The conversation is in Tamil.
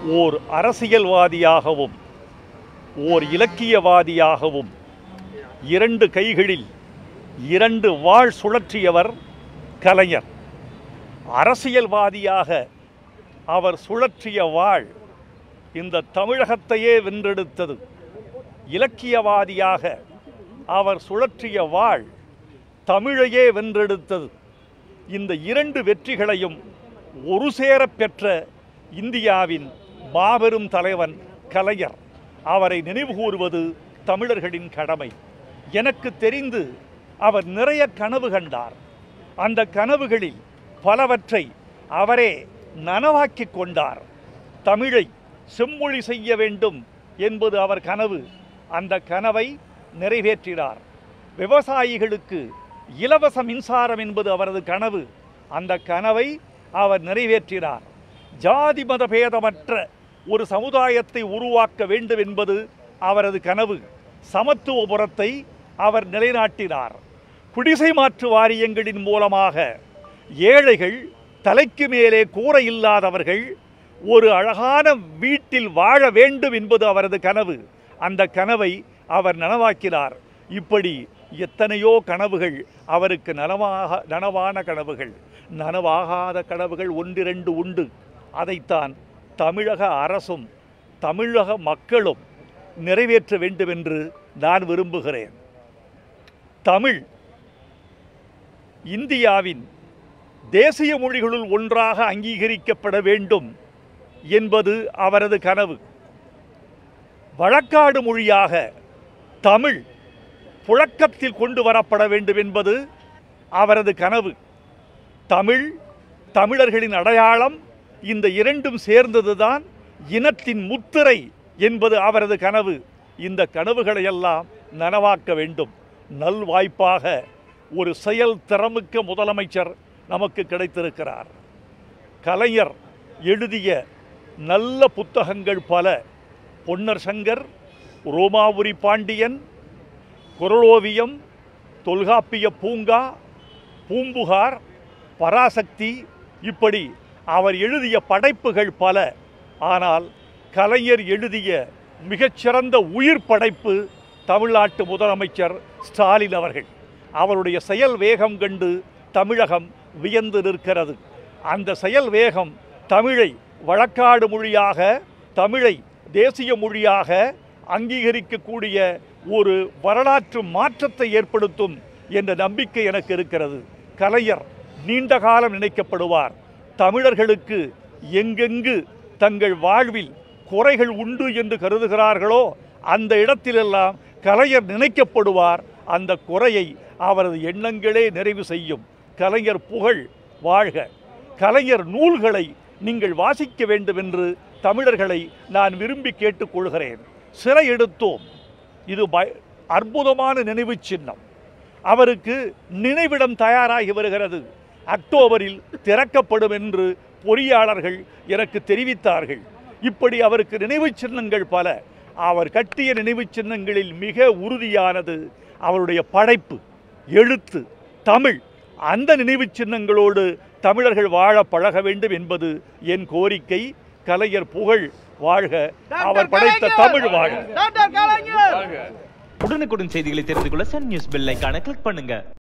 ஓர் அரசியல்வாதியாகவும் ஓர் இலக்கியவாதியாகவும் இரண்டு கைகளில் இரண்டு வாழ் சுழற்றியவர் கலைஞர் அரசியல்வாதியாக அவர் சுழற்றிய வாழ் இந்த தமிழகத்தையே வென்றெடுத்தது இலக்கியவாதியாக அவர் சுழற்றிய வாழ் தமிழையே வென்றெடுத்தது இந்த இரண்டு வெற்றிகளையும் ஒரு சேரப் பெற்ற இந்தியாவின் மாபெரும் தலைவன் கலைஞர் அவரை நினைவுகூறுவது தமிழர்களின் கடமை எனக்கு தெரிந்து அவர் நிறைய கனவு கண்டார் அந்த கனவுகளில் பலவற்றை அவரே நனவாக்கிக் கொண்டார் தமிழை செம்மொழி செய்ய வேண்டும் என்பது அவர் கனவு அந்த கனவை நிறைவேற்றினார் விவசாயிகளுக்கு இலவச மின்சாரம் என்பது அவரது கனவு அந்த கனவை அவர் நிறைவேற்றினார் ஜாதி மத பேதமற்ற ஒரு சமுதாயத்தை உருவாக்க வேண்டும் என்பது அவரது கனவு சமத்துவபுரத்தை அவர் நிலைநாட்டினார் குடிசை மாற்று வாரியங்களின் மூலமாக ஏழைகள் தலைக்கு மேலே கூரை இல்லாதவர்கள் ஒரு அழகான வீட்டில் வாழ வேண்டும் என்பது அவரது கனவு அந்த கனவை அவர் நனவாக்கினார் இப்படி எத்தனையோ கனவுகள் அவருக்கு நனவாக நனவான கனவுகள் நனவாகாத கனவுகள் ஒன்றிரண்டு உண்டு அதைத்தான் தமிழக அரசும் தமிழக மக்களும் நிறைவேற்ற வேண்டும் என்று நான் விரும்புகிறேன் தமிழ் இந்தியாவின் தேசிய மொழிகளுள் ஒன்றாக அங்கீகரிக்கப்பட வேண்டும் என்பது அவரது கனவு வழக்காடு மொழியாக தமிழ் புழக்கத்தில் கொண்டு வரப்பட வேண்டும் என்பது அவரது கனவு தமிழ் தமிழர்களின் அடையாளம் இந்த இரண்டும் சேர்ந்ததுதான் இனத்தின் முத்திரை என்பது அவரது கனவு இந்த கனவுகளையெல்லாம் நனவாக்க வேண்டும் நல்வாய்ப்பாக ஒரு செயல் திறமிக்க முதலமைச்சர் நமக்கு கிடைத்திருக்கிறார் கலைஞர் எழுதிய நல்ல புத்தகங்கள் பல பொன்னர் சங்கர் ரோமாபுரி பாண்டியன் குரலோவியம் தொல்காப்பிய பூங்கா பூம்புகார் பராசக்தி இப்படி அவர் எழுதிய படைப்புகள் பல ஆனால் கலைஞர் எழுதிய மிகச்சிறந்த உயிர் படைப்பு தமிழ்நாட்டு முதலமைச்சர் ஸ்டாலின் அவர்கள் அவருடைய செயல் வேகம் கண்டு தமிழகம் வியந்து நிற்கிறது அந்த செயல் வேகம் தமிழை வழக்காடு மொழியாக தமிழை தேசிய மொழியாக அங்கீகரிக்கக்கூடிய ஒரு வரலாற்று மாற்றத்தை ஏற்படுத்தும் என்ற நம்பிக்கை எனக்கு இருக்கிறது கலைஞர் நீண்ட காலம் நினைக்கப்படுவார் தமிழர்களுக்கு எங்கெங்கு தங்கள் வாழ்வில் குறைகள் உண்டு என்று கருதுகிறார்களோ அந்த இடத்திலெல்லாம் கலைஞர் நினைக்கப்படுவார் அந்த குறையை அவரது எண்ணங்களே நிறைவு செய்யும் கலைஞர் புகழ் வாழ்க கலைஞர் நூல்களை நீங்கள் வாசிக்க வேண்டும் என்று தமிழர்களை நான் விரும்பி கேட்டுக்கொள்கிறேன் சிறை எடுத்தோம் இது பய அற்புதமான நினைவுச் சின்னம் அவருக்கு நினைவிடம் தயாராகி வருகிறது அக்டோபரில் திறக்கப்படும் என்று பொறியாளர்கள் எனக்கு தெரிவித்தார்கள் இப்படி அவருக்கு நினைவுச் சின்னங்கள் பல அவர் கட்டிய நினைவுச் சின்னங்களில் மிக உறுதியானது அவருடைய படைப்பு எழுத்து தமிழ் அந்த நினைவுச் சின்னங்களோடு தமிழர்கள் வாழ பழக வேண்டும் என்பது என் கோரிக்கை கலைஞர் புகழ் வாழ்க அவர் படைத்த தமிழ் வாழ்க உடனுக்குடன் செய்திகளை தெரிந்து கொள்ள சன் நியூஸ் பெல் ஐகானை கிளிக் பண்ணுங்க